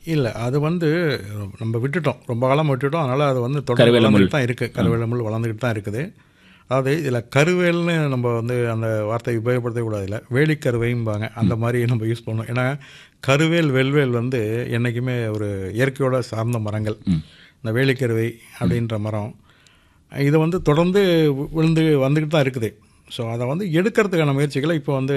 இல்லை அது வந்து நம்ம விட்டுட்டோம் ரொம்ப காலம் விட்டுட்டோம் அதனால் அது வந்து தொடர்ந்து கருவேல முள். வளர்ந்துட்டு தான் இருக்குது கருவேல முள் வளர்ந்துக்கிட்டு தான் இருக்குது அதாவது இதில் கருவேல்னு நம்ம வந்து அந்த வார்த்தையை உபயோகப்படுத்தக்கூடாது இல்லை வேலிக்கருவைம்பாங்க அந்த மாதிரி நம்ம யூஸ் பண்ணோம் ஏன்னா கருவேல் வெல்வேல் வந்து என்றைக்குமே ஒரு இயற்கையோட சார்ந்த மரங்கள் இந்த வேலிக்கருவை அப்படின்ற மரம் இது வந்து தொடர்ந்து வி- விழுந்து வந்துக்கிட்டு தான் இருக்குது ஸோ அதை வந்து எடுக்கிறதுக்கான முயற்சிகளை இப்போ வந்து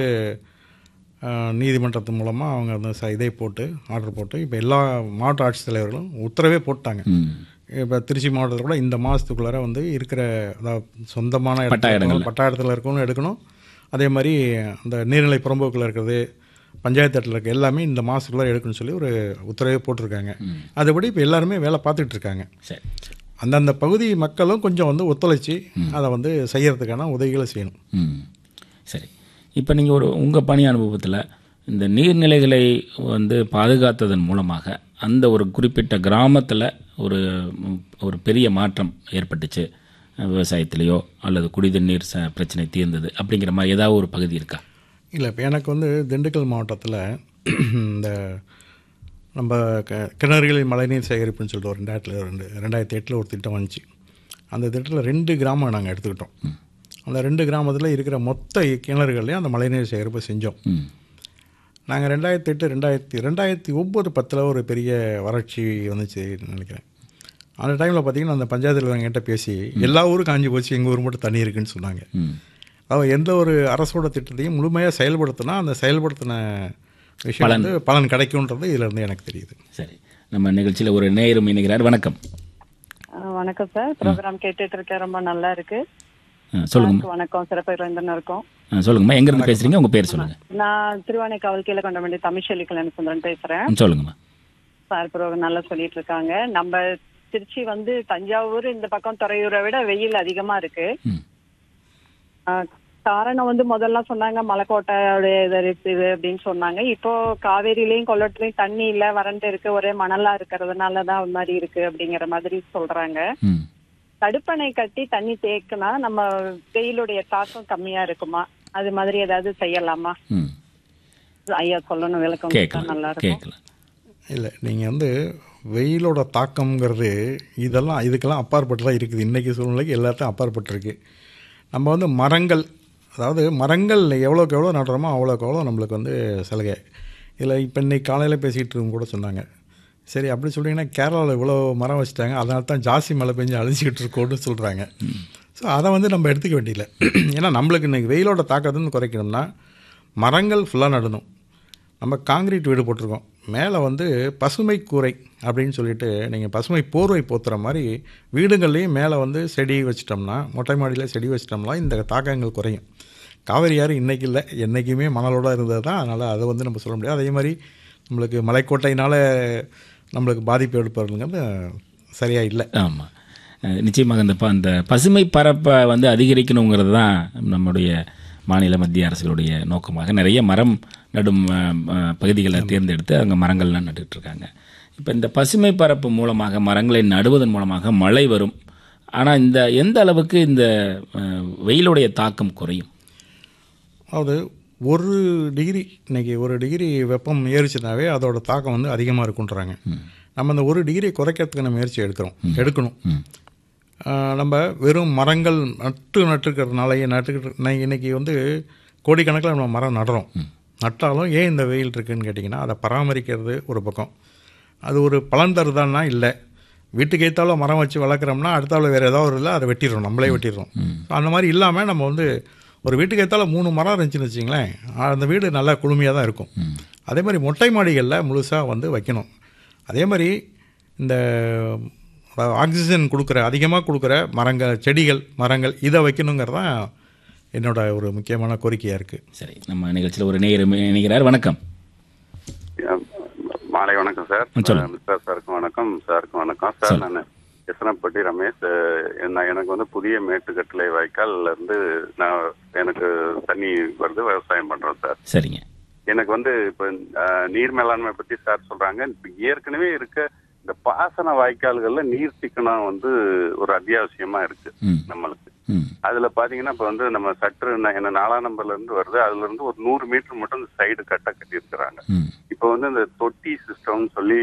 அஹ், நீதிமன்றத்து மூலமாக அவங்க வந்து ச இதை போட்டு ஆர்டர் போட்டு இப்போ எல்லா மாவட்ட ஆட்சித்தலைவர்களும் உத்தரவே போட்டாங்க ம் இப்போ திருச்சி மாவட்டத்தில் கூட இந்த மாதத்துக்குள்ளார வந்து இருக்கிற அதாவது சொந்தமான பட்டா இடத்துல இடங்கள்ல. பட்டா இடத்துல இருக்கவங்களும் எடுக்கணும் அதே மாதிரி அந்த நீர்நிலை புறம்போக்கில் இருக்கிறது பஞ்சாயத்து இடத்துல இருக்க எல்லாமே இந்த மாதத்துக்குள்ளே எடுக்கணும்னு சொல்லி ஒரு உத்தரவே போட்டிருக்காங்க அதுபடி இப்போ எல்லாருமே வேலை பார்த்துட்டு இருக்காங்க சரி சரி. அந்தந்த பகுதி மக்களும் கொஞ்சம் வந்து ஒத்துழைச்சி அதை வந்து செய்யறதுக்கான உதவிகளை செய்யணும் ம் சரி இப்போ நீங்கள் ஒரு உங்கள் பணி அனுபவத்தில் இந்த நீர்நிலைகளை வந்து பாதுகாத்ததன் மூலமாக அந்த ஒரு குறிப்பிட்ட கிராமத்தில் ஒரு ம், ஒரு பெரிய மாற்றம் ஏற்பட்டுச்சு விவசாயத்திலேயோ அல்லது குடிதண்ணீர் ச பிரச்சனை தீர்ந்தது அப்படிங்கிற மாதிரி ஏதாவது ஒரு பகுதி இருக்கா இல்லை இப்போ எனக்கு வந்து திண்டுக்கல் மாவட்டத்தில் இந்த நம்ம க கிணறுகளில் மழைநீர் சேகரிப்புன்னு சொல்லிட்டு ஒரு ரெண்டாயிரத்தில் ரெண்டு ரெண்டாயிரத்தி எட்டில் ஒரு திட்டம் வந்துச்சு அந்த திட்டத்தில் ரெண்டு கிராமம் நாங்கள் எடுத்துக்கிட்டோம் அந்த ரெண்டு கிராமத்தில் இருக்கிற மொத்த கிணறுகள்லையும் அந்த மழைநீர் சேகரிப்பு செஞ்சோம் ம் நாங்கள் ரெண்டாயிரத்தி எட்டு ரெண்டாயிரத்தி ரெண்டாயிரத்தி ஒம்பது பத்தில் ஒரு பெரிய வறட்சி வந்துச்சு நினைக்கிறேன் அந்த டைமில் பார்த்தீங்கன்னா அந்த பஞ்சாயத்தில் என்கிட்ட பேசி எல்லா ஊரும் காஞ்சி போச்சு எங்கள் ஊர் மட்டும் தண்ணி இருக்குன்னு சொன்னாங்க ம் அவ எந்த ஒரு அரசோட திட்டத்தையும் முழுமையாக செயல்படுத்தினா அந்த செயல்படுத்தின விஷயம் வந்து பலன் கிடைக்கும்ன்றது இதுல இருந்து எனக்கு தெரியுது சரி நம்ம நிகழ்ச்சியில் ஒரு நேயரும் இணைகிறார் வணக்கம் ஆ, வணக்கம் சார் ப்ரோக்ராம் கேட்டுட்டு இருக்கேன் ரொம்ப நல்லா இருக்கு ஆ, சொல்லுங்கம்மா வணக்கம் சிறப்பு விருந்தினருக்கும் ஆ, சொல்லுங்கம்மா எங்கேருந்து பேசுகிறீங்க உங்கள் பேர் சொல்லுங்கள் நான் திருவானைக்காவல் கீழே கொண்ட வேண்டிய தமிழ்ச்செல்வி கல்யாணசுந்தரன் பேசுறேன் ம், சொல்லுங்கம்மா சார் ப்ரோக்ராம் நல்லா சொல்லிட்டு இருக்காங்க நம்ம திருச்சி வந்து தஞ்சாவூர் இந்த பக்கம் துறையூரை விட வெயில் அதிகமா இருக்கு ம் ஆ, காரணம் வந்து முதல்ல சொன்னாங்க மலைக்கோட்டையோடைய இது இருக்கு இது அப்படின்னு சொன்னாங்க இப்போ காவேரியிலயும் கொள்ளட்டிலையும் தண்ணி இல்ல வறண்டு இருக்கு ஒரே மணலா இருக்கிறதுனாலதான் அது மாதிரி இருக்கு அப்படிங்கிற மாதிரி சொல்றாங்க ம் தடுப்பணை கட்டி தண்ணி தேக்குனா நம்ம வெயிலுடைய தாக்கம் கம்மியா இருக்குமா அது மாதிரி ஏதாவது செய்யலாமா ம் ஐயா சொல்லணும் விளக்கம் கொடுத்தா கேட்கலாம் நல்லா இருக்கும் கேட்கலாம் இல்லை நீங்கள் வந்து வெயிலோட தாக்கம்ங்கிறது இதெல்லாம் இதுக்கெல்லாம் அப்பாற்பட்டு தான் இருக்குது இன்றைக்கி சூழ்நிலைக்கு எல்லாத்தையும் அப்பாற்பட்டிருக்கு நம்ம வந்து மரங்கள் அதாவது மரங்கள் எவ்வளோக்கு எவ்வளோ நடுறோமோ அவ்வளோக்கு எவ்வளோ நம்மளுக்கு வந்து சலுகை இதில் இப்போ இன்னைக்கு காலையில் பேசிகிட்டு இருக்கும் கூட சொன்னாங்க சரி அப்படி சொல்லிங்கன்னா கேரளாவில் இவ்வளோ மரம் வச்சுட்டாங்க அதனால தான் ஜாஸ்தி மழை பெஞ்சு அழிஞ்சிக்கிட்டு இருக்கோன்னு சொல்கிறாங்க ஸோ அதை வந்து நம்ம எடுத்துக்க வேண்டியதில்லை ஏன்னா நம்மளுக்கு இன்றைக்கி வெயிலோட தாக்கத்தை குறைக்கணும்னா மரங்கள் ஃபுல்லாக நடணும் நம்ம காங்கிரீட் வீடு போட்டிருக்கோம் மேலே வந்து பசுமை கூரை அப்படின்னு சொல்லிட்டு நீங்கள் பசுமை போர்வை போத்துற மாதிரி வீடுகள்லேயும் மேலே வந்து செடி வச்சிட்டோம்னா மொட்டை மாடியில் செடி வச்சிட்டோம்னா இந்த தாக்கங்கள் குறையும் காவிரி யாரும் இன்றைக்கி இல்லை என்றைக்குமே மணலோட இருந்தது தான் அதனால் அதை வந்து நம்ம சொல்ல முடியாது அதே மாதிரி நம்மளுக்கு மலைக்கோட்டையினால் நம்மளுக்கு பாதிப்பு ஏற்படுறதுங்கிறது சரியாக இல்லை ஆமாம் நிச்சயமாக இந்த ப அந்த பசுமை பரப்பை வந்து அதிகரிக்கணுங்கிறது தான் நம்முடைய மாநில மத்திய அரசுகளுடைய நோக்கமாக நிறைய மரம் நடும் அஹ், அஹ், பகுதிகளை தேர்ந்தெடுத்து அங்கே மரங்கள்லாம் நட்டுட்டு இருக்காங்க இப்போ இந்த பசுமை பரப்பு மூலமாக மரங்களை நடுவதன் மூலமாக மழை வரும் ஆனால் இந்த எந்த அளவுக்கு இந்த அஹ், வெயிலுடைய தாக்கம் குறையும் அதாவது ஒரு டிகிரி இன்னைக்கு ஒரு டிகிரி வெப்பம் ஏறிச்சுனாவே அதோட தாக்கம் வந்து அதிகமாக இருக்குன்றாங்க நம்ம அந்த ஒரு டிகிரி குறைக்கிறதுக்கான முயற்சி எடுக்கிறோம் எடுக்கணும் ஆஹ் நம்ம வெறும் மரங்கள் நட்டு நட்டுக்கிறதுனாலயே நட்டுக்கிட்டு இன்னைக்கு- இன்னைக்கு வந்து கோடிக்கணக்கில் நம்ம மரம் நடுறோம் நட்டாலும் ஏன் இந்த வெயில் இருக்குன்னு கேட்டிங்கன்னா அதை பராமரிக்கிறது ஒரு பக்கம் அது ஒரு பலன் தருதான்னா இல்லை வீட்டுக்கு ஏற்றாலும் மரம் வச்சு வளர்க்குறோம்னா அடுத்தால வேறு ஏதாவது ஒரு இல்லை அதை வெட்டிடுறோம் நம்மளே வெட்டிடுறோம் அந்த மாதிரி இல்லாமல் நம்ம வந்து ஒரு வீட்டுக்கு ஏற்றாலும் மூணு மரம் இருந்துச்சுன்னு வச்சிங்களேன் அந்த வீடு நல்லா குளுமையாக தான் இருக்கும் அதே மாதிரி மொட்டை மாடிகளில் முழுசாக வந்து வைக்கணும் அதே மாதிரி இந்த அதாவது ஆக்சிஜன் கொடுக்குற அதிகமாக கொடுக்குற மரங்கள் செடிகள் மரங்கள் இதை வைக்கணுங்கிறது தான் என்னோட ஒரு முக்கியமான கோரிக்கையாக இருக்குது சரி நம்ம நிகழ்ச்சியில் ஒரு நேயர் இணைகிறார் வணக்கம் மாலை வணக்கம் சார் ம், சொல்லுங்க. மிஸ்டர் சாருக்கும் வணக்கம் சாருக்கும் வணக்கம் சார் நான் எசனப்பட்டி ரமேஷ் அஹ், நான் எனக்கு வந்து புதிய மேட்டுக்கட்டளை வாய்க்கால்ல இருந்து நான் எனக்கு தண்ணி வருது விவசாயம் பண்றோம் சார் சரிங்க எனக்கு வந்து இப்ப அஹ், நீர் மேலாண்மை பத்தி சார் சொல்றாங்க இப்ப ஏற்கனவே இருக்க இந்த பாசன வாய்க்கால்கள்ல நீர் சிக்கனம் வந்து ஒரு அத்தியாவசியமா இருக்கு ம் நம்மளுக்கு ம் அதுல பாத்தீங்கன்னா இப்ப வந்து நம்ம சற்று ந- என்ன நாலாம் நம்பர்ல இருந்து வருது அதுல இருந்து ஒரு நூறு மீட்டர் மட்டும் இந்த சைடு கட்ட கட்டி இருக்கிறாங்க ம் இப்ப வந்து இந்த தொட்டி சிஸ்டம்னு சொல்லி